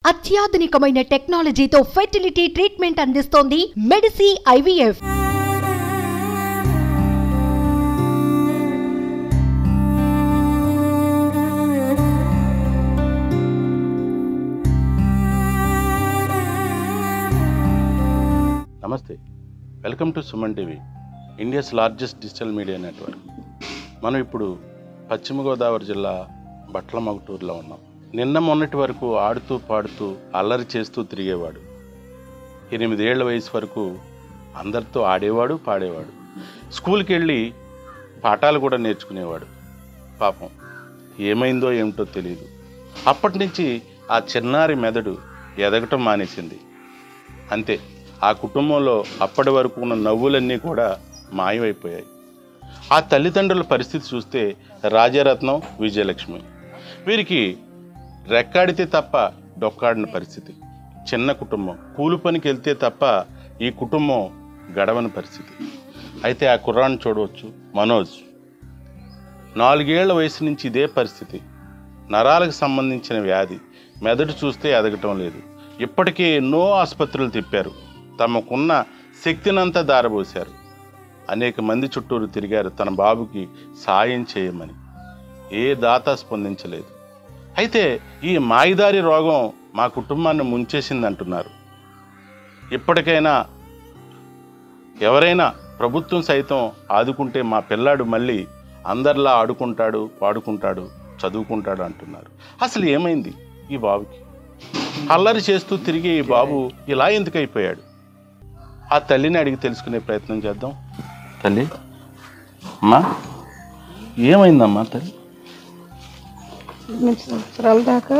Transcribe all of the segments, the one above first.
అత్యాధునికమైన టెక్నాలజీతో fertility treatment అందిస్తోంది Medici IVF నమస్తే welcome to Suman TV India's largest digital media network మనం ఇప్పుడు పశ్చిమ గోదావరి జిల్లా బట్ల మగుటూరులో ఉన్నాం నిన్న మొన్నటి వరకు ఆడుతూ పాడుతూ అల్లరి చేస్తూ తిరిగేవాడు ఎనిమిదేళ్ల వయసు వరకు అందరితో ఆడేవాడు పాడేవాడు స్కూల్కి వెళ్ళి పాఠాలు కూడా నేర్చుకునేవాడు పాపం ఏమైందో ఏమిటో తెలియదు అప్పటి నుంచి ఆ చిన్నారి మెదడు ఎదగటం మానేసింది అంతే ఆ కుటుంబంలో అప్పటి వరకు ఉన్న నవ్వులన్నీ కూడా మాయమైపోయాయి ఆ తల్లిదండ్రుల పరిస్థితి చూస్తే రాజారత్నం విజయలక్ష్మి వీరికి రెక్కాడితే తప్ప డొక్కాడిన పరిస్థితి చిన్న కుటుంబం కూలి పనికి వెళ్తే తప్ప ఈ కుటుంబం గడవని పరిస్థితి అయితే ఆ కుర్రాన్ని చూడవచ్చు మనోజ్ నాలుగేళ్ల వయసు నుంచి ఇదే పరిస్థితి నరాలకు సంబంధించిన వ్యాధి మెదడు చూస్తే ఎదగటం లేదు ఇప్పటికే ఎన్నో ఆసుపత్రులు తిప్పారు తమకున్న శక్తినంతా దారబోశారు అనేక మంది చుట్టూరు తిరిగారు తన బాబుకి సాయం చేయమని ఏ దాత స్పందించలేదు అయితే ఈ మాయిదారి రోగం మా కుటుంబాన్ని ముంచేసింది అంటున్నారు ఇప్పటికైనా ఎవరైనా ప్రభుత్వం సైతం ఆదుకుంటే మా పిల్లాడు మళ్ళీ అందరిలా ఆడుకుంటాడు పాడుకుంటాడు చదువుకుంటాడు అంటున్నారు అసలు ఏమైంది ఈ బాబుకి అల్లరి చేస్తూ తిరిగే ఈ బాబు ఇలా ఎందుకు అయిపోయాడు ఆ తల్లిని అడిగి తెలుసుకునే ప్రయత్నం చేద్దాం తల్లి అమ్మా ఏమైందమ్మా తల్లి ఎనిమిది సంవత్సరాల దాకా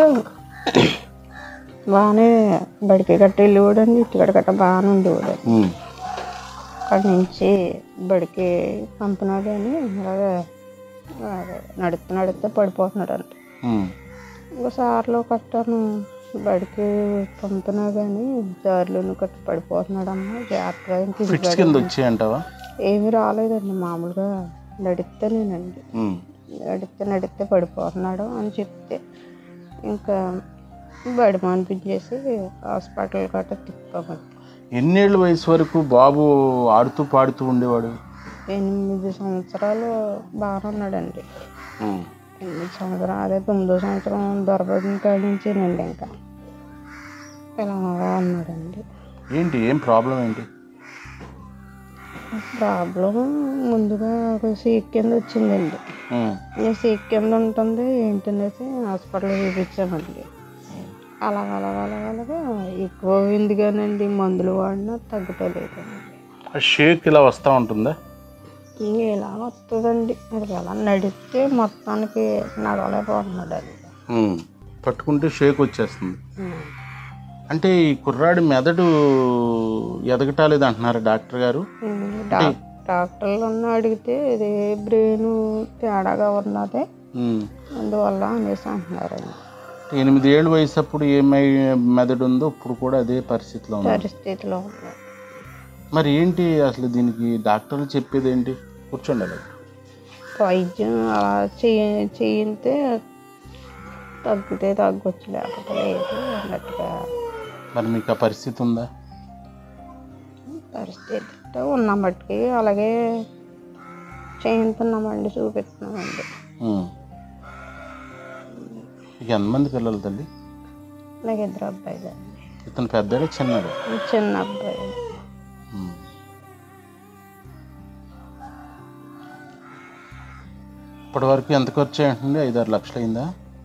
బాగానే బడికి గట్ట వెళ్ళేవాడండి ఇటుకడ గట్ట బాగానే ఉండేవాడు ఉమ్, అక్కడి నుంచి బడికి పంపినా కానీ అలాగే అదే నడుస్తూ నడిస్తే పడిపోతున్నాడు అంట ఉమ్, ఒకసారిలో కట్టను బడికి పంపినా కానీ దారిలోను కట్ట పడిపోతున్నాడమ్మా జాగ్రత్తగా ఇంక ఇది ఫిట్స్ బడి కింద వచ్చాయంటావా ఏమీ రాలేదండి మామూలుగా నడిస్తేనేనండి ఉమ్, నడిస్తే నడిస్తే పడిపోతున్నాడు అని చెప్తే ఇంకా బడి మానిపించేసి హాస్పిటల్ గట్రా తిప్పామండి ఎన్నేళ్ళ వయసు వరకు బాబు ఆడుతూ పాడుతూ ఉండేవాడు ఎనిమిది సంవత్సరాలు బాగానే ఉన్నాడండి ఉమ్, ఎనిమిది సంవత్సరం అదే తొమ్మిదో సంవత్సరం దొరబడిన కాడి నుంచేనండి ఇంకా ఇలా ఉన్నాడండి ఏంటి ఏం ప్రాబ్లం ఏంటి ప్రాబ్లం ముందుగా ఒక సీక్ కింద వచ్చిందండి ఉమ్, ఈ సీక్ కింద ఉంటుంది ఏంటనేసి హాస్పిటల్ చూపించామండి అలాగ అలాగ అలాగ అలాగా ఎక్కువ అయింది కానండి మందులు వాడినా తగ్గటలేదండి ఆ షేక్ ఇలా వస్తూ ఉంటుందా ఇంక ఇలా వస్తుందండి అది ఎలా నడిస్తే మొత్తానికి నడవలేకపోతున్నాడు అది ఉమ్, పట్టుకుంటే షేక్ వచ్చేస్తుంది అంటే ఈ కుర్రాడి మెదడు ఎదగటాలేదు అంటున్నారు డాక్టర్ గారు డాక్ డాక్టర్లను అడిగితే ఇది బ్రెయిన్ తేడాగా ఉన్నది ఉమ్, అందువల్ల అనేసి అంటున్నారండి ఎనిమిది ఏళ్ళ వయసు అప్పుడు ఏమై మెదడు ఉందో ఇప్పుడు కూడా అదే పరిస్థితిలో ఉంది పరిస్థితిలో ఉంది మరి ఏంటి అసలు దీనికి డాక్టర్లు చెప్పేది ఏంటి కూర్చోండి అలా వైద్యం అలా చేయ చేయితే తగ్గితే తగ్గొచ్చు లేకపోతే లేదు అన్నట్టుగా మరి మీకు ఆ పరిస్థితి ఉందా పరిస్థితి ఉన్న మట్టుకి అలాగే చేయించున్నామండి చూపిస్తున్నామండి ఉమ్. మీకు ఎంతమంది పిల్లలు తల్లి నాకు ఇద్దరు అబ్బాయిలు అండి ఇతను పెద్దడే చిన్నడు చిన్న అబ్బాయి ఉమ్. ఇప్పటి వరకు ఎంత ఖర్చు అయ్యింది ఐదారు లక్షలు అయిందా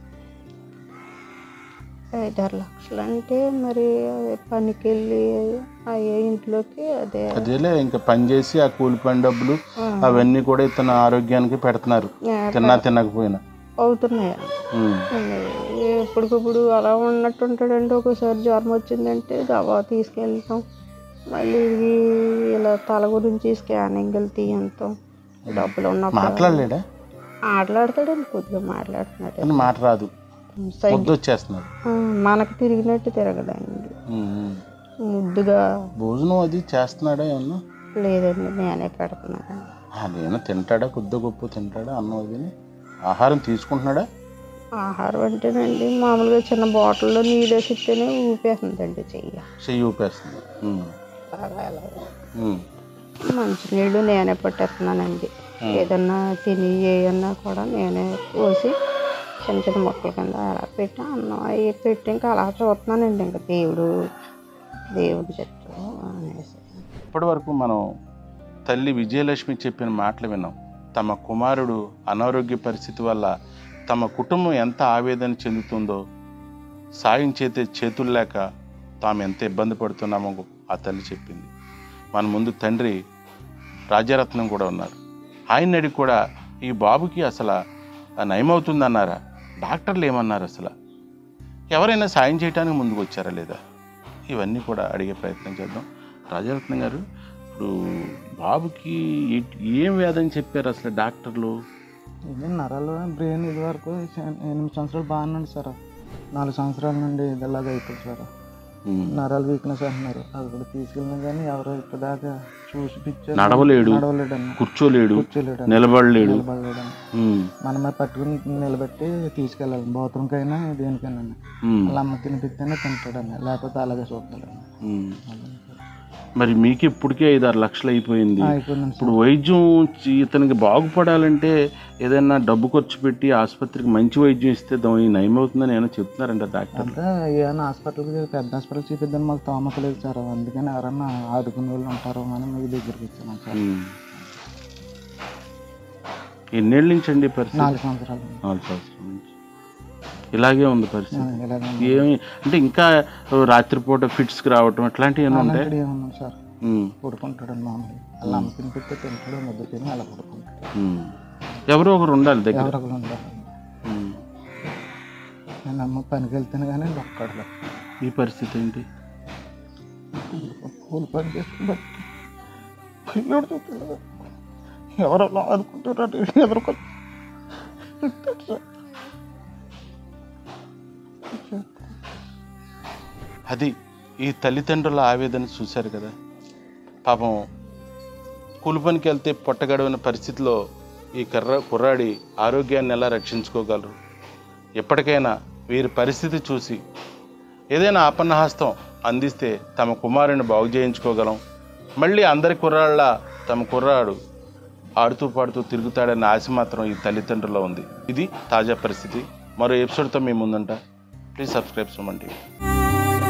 ఐదారు లక్షలు అంటే మరి అదే పనికి వెళ్ళి అయ్యే ఇంట్లోకి అదే అదేలే ఇంకా పని చేసి ఆ కూలి పని డబ్బులు అవన్నీ కూడా ఇతను ఆరోగ్యానికి పెడుతున్నారు తిన్నా తినకపోయినా అవుతున్నాయండి ఉమ్. ఎప్పటికప్పుడు అలా ఉన్నట్టు ఉంటాడండి ఒకసారి జ్వరం వచ్చిందంటే దవా తీసుకెళ్తాం మళ్ళీ ఇది ఇలా తల గురించి స్కానింగ్ తీయంతాం డబ్బులు ఉన్నప్పుడు మాట్లాడలేడా మాట్లాడతాడండి కొద్దిగా మాట్లాడుతున్నాడు అని మాట రాదు సై- ముద్దు వచ్చేస్తున్నారు ఆ, మనకు తిరిగినట్టు తిరగడండి ఉమ్, ఉమ్. ముద్దుగా భోజనం అది చేస్తున్నాడా ఏమన్నా లేదండి నేనే పెడుతున్నానండి అదేనా తింటాడా కొద్ది గొప్ప తింటాడా అన్నం అదిని ఆహారం తీసుకుంటున్నాడా ఆహారం అంటేనండి మామూలుగా చిన్న బాటిల్లో నీళ్ళు వేసి ఇస్తేనే ఊపేస్తుందండి చెయ్యి చెయ్యి ఊపేస్తుంది ఉమ్. బాగా ఎలా ఉమ్. మంచినీళ్ళు నేనే పట్టేస్తున్నానండి ఏదన్నా తిని ఏమన్నా కూడా నేనే పోసి చిన్న చిన్న మొక్కల కింద అలా పెట్టి అన్నం అవి పెట్టి ఇంకా అలా చూస్తున్నానండి ఇంకా దేవుడు దేవుడు చెప్తాడు అనేసి ఇప్పటి వరకు మనం తల్లి విజయలక్ష్మి చెప్పిన మాటలు విన్నాం తమ కుమారుడు అనారోగ్య పరిస్థితి వల్ల తమ కుటుంబం ఎంత ఆవేదన చెందుతుందో సాయం చేతే చేతులు లేక తాము ఎంత ఇబ్బంది పడుతున్నామో ఆ తల్లి చెప్పింది మన ముందు తండ్రి రాజరత్నం కూడా ఉన్నారు ఆయన అడిగి కూడా ఈ బాబుకి అసలు నయమవుతుందన్నారా డాక్టర్లు ఏమన్నారు అసలు ఎవరైనా సాయం చేయడానికి ముందుకు వచ్చారా లేదా ఇవన్నీ కూడా అడిగే ప్రయత్నం చేద్దాం రాజరత్నం గారు ఇప్పుడు బాబుకి ఏ- ఏం వ్యాధని చెప్పారు అసలు డాక్టర్లు ఇది నరాలు బ్రెయిన్ ఇది వరకు ఎనిమిది సంవత్సరాలు బాగానే ఉంది సార్ నాలుగు సంవత్సరాల నుండి ఇది ఇలాగ అయిపోయింది సార్ ఉమ్. నరాలు వీక్నెస్ అంటున్నారు అది కూడా తీసుకెళ్ళినా కానీ ఎవరో ఇప్పటిదాకా చూసి పిచ్చారు నడవలేడు నడవలేడన్న కూర్చోలేడు కూర్చోలేడు నిలబడలేడు నిలబడలేడన్న ఉమ్, మనమే పట్టుకుని నిలబెట్టి తీసుకెళ్ళాలి బాత్రూమ్కైనా దేనికైనా ఉమ్, వాళ్ళ అమ్మ తినిపిస్తేనే తింటాడన్న లేకపోతే అలాగే చూస్తాడన్న ఉమ్. మరి మీకు ఇప్పటికే ఐదు ఆరు లక్షలు అయిపోయింది అయిపోయిందండి ఇప్పుడు వైద్యం చి- ఇతనికి బాగుపడాలంటే ఏదైనా డబ్బు ఖర్చు పెట్టి ఆసుపత్రికి మంచి వైద్యం ఇస్తే దాని నయమవుతుందని ఏమైనా చెప్తున్నారంట డాక్టర్ అంటే ఏమైనా హాస్పిటల్కి పెద్ద హాస్పిటల్ చూపిద్దని మాకు తోమక లేదు సార్ అందుకని ఎవరన్నా ఆదుకునే వాళ్ళు ఉంటారు అని మీ దగ్గరికి వచ్చాను సార్ ఎన్నేళ్ళ నుంచి అండి ఈ పరిస్థితి నాలుగు సంవత్సరాలు నాలుగు సంవత్సరాల నుంచి ఇలాగే ఉంది పరిస్థితి ఇలాగే ఏమి అంటే ఇంకా రాత్రిపూట ఫిట్స్కి రావటం ఇట్లాంటివి ఏమైనా ఉంటాయి అలాంటివి ఏమన్నా సార్ పడుకుంటాడు మామూలు అలా అమ్మ తినిపిస్తే తింటాడు ముద్ద తిని అలా పడుకుంటాడు ఎవరో ఒకరు ఉండాలి దగ్గర ఎవరొకరు ఉండాలి ఉమ్. నేను అమ్మ పనికి వెళ్తాను కానీ ఒక్కడు ఈ పరిస్థితి ఏంటి కూలి పని చేసుకుని బట్టి పిల్లడు చూస్తున్నాడు ఎవరు అలా ఆదుకుంటారు ఎదుర్కొ అది ఈ తల్లిదండ్రుల ఆవేదన చూశారు కదా పాపం కూలి పనికి వెళ్తే పొట్టగడవని పరిస్థితిలో ఈ కర్ర కుర్రాడి ఆరోగ్యాన్ని ఎలా రక్షించుకోగలరు ఎప్పటికైనా వీరి పరిస్థితి చూసి ఏదైనా ఆపన్నహస్తం అందిస్తే తమ కుమారుని బాగు చేయించుకోగలం మళ్ళీ అందరి కుర్రాళ్ళ తమ కుర్రాడు ఆడుతూ పాడుతూ తిరుగుతాడన్న ఆశ మాత్రం ఈ తల్లిదండ్రుల్లో ఉంది ఇది తాజా పరిస్థితి మరో ఎపిసోడ్తో మీ ముందుంటా ప్లీజ్ సబ్స్క్రైబ్ సుమన్ టీవీ